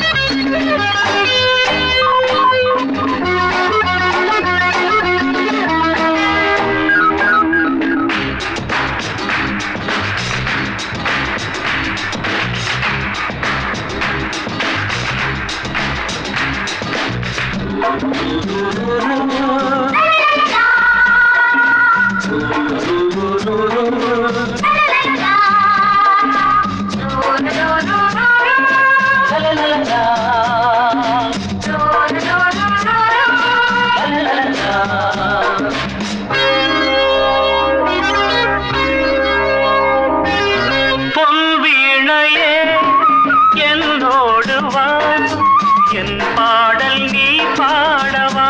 பொன் வீணையே என்னோடு வா என் பாடல் நீ பாடவா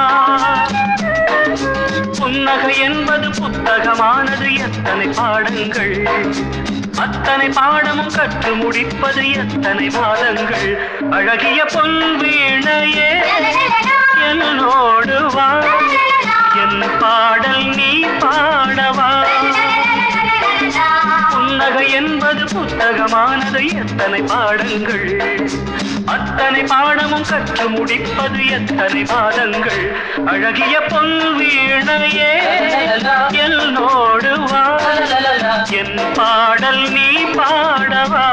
புன்னகை என்பது புத்தகமானது எத்தனை பாடங்கள் அத்தனை பாடமும் கற்று முடிப்பது எத்தனை மாதங்கள் அழகிய பொன் வீணையே என்னோடு வா என் பாடல் நீ பாடவா புன்னகை என்பது புத்தகமானது எத்தனை பாடங்கள் அத்தனை பாடமும் கற்று முடிப்பது எத்தனை மாதங்கள் அழகிய பொன் வீணையே என்னோடு வா என் பாடல் நீ பாடவா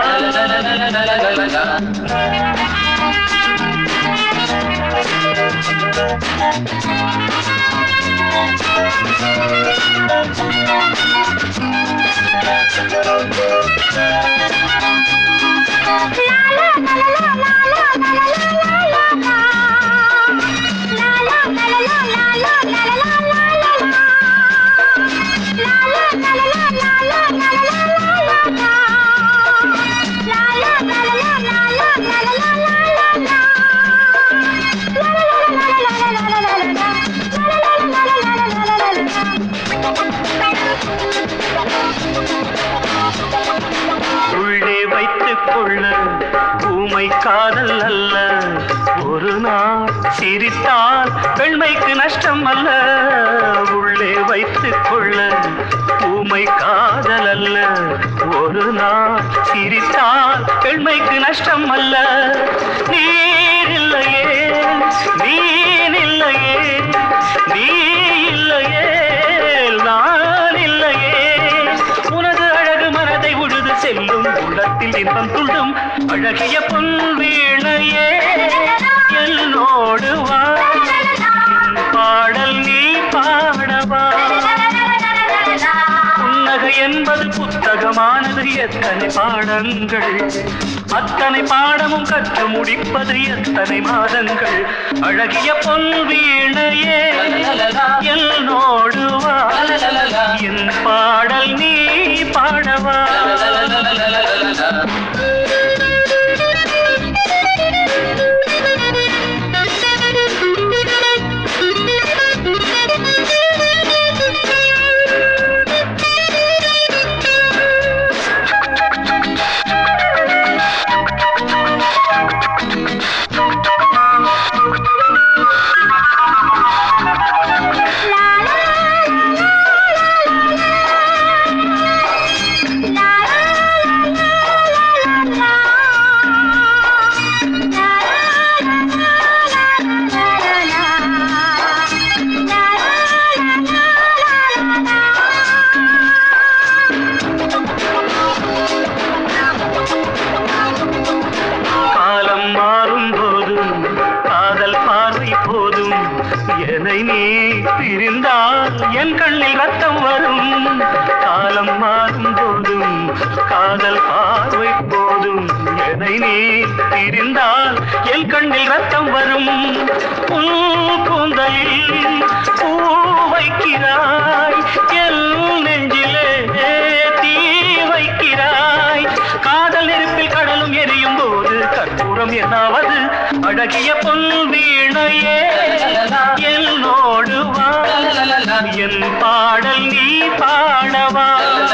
உள்ளே வைத்துக் கொள்ள ஊமை காதல் அல்ல ஒரு நாள் சிரித்தால் பெண்மைக்கு நஷ்டம் அல்ல உள்ளே வைத்துக் கொள்ள ஊமை காதல் அல்ல ஒரு நாள் சிரித்தால் பெண்மைக்கு நஷ்டம் அல்ல நீர் இல்லையே நீன் இல்லையே நீ இல்லையே நான் இல்லையே உனது அழகு மனதை உழுது செல்லும் உள்ளத்தில் இன்பம் துள்ளும் அழகிய பொன் வீணையே என்னோடு வா என் பாடல் நீ பாடவா புன்னகை என்பது புத்தகமானது எத்தனை பாடங்கள் அத்தனை பாடமும் கற்று முடிப்பது எத்தனை மாதங்கள் அழகிய பொன் வீணையே என்னோடு வா என் பாடல் நீ பாடவா காலம் மாறும் போதும் காதல் பார்வை போதும் என்னை நீ பிரிந்தால் என் கண்ணில் ரத்தம் வரும் காலம் மாறும் போதும் காதல் பார்வை போதும் என்னை நீ பிரிந்தால் என் கண்ணில் ரத்தம் வரும் உன் கூந்தலில் பூ வைக்கிறாய் என் நெஞ்சிலே தீ வைக்கிறாய் காதல் நெருப்பில் கடலும் எரியும் போது கற்பூரம் என்னாவது அழகிய பொன் வீணையே என்னோடு வா என் பாடல் நீ பாடவா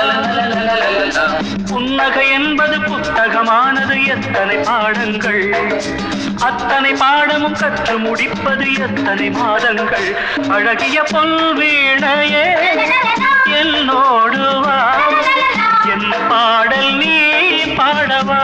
புன்னகை என்பது புத்தகமானது எத்தனை பாடங்கள் அத்தனை பாடமும் கற்று முடிப்பது எத்தனை மாதங்கள் அழகிய பொன் வீணையே என்னோடு வா என் பாடல் நீ பாடவா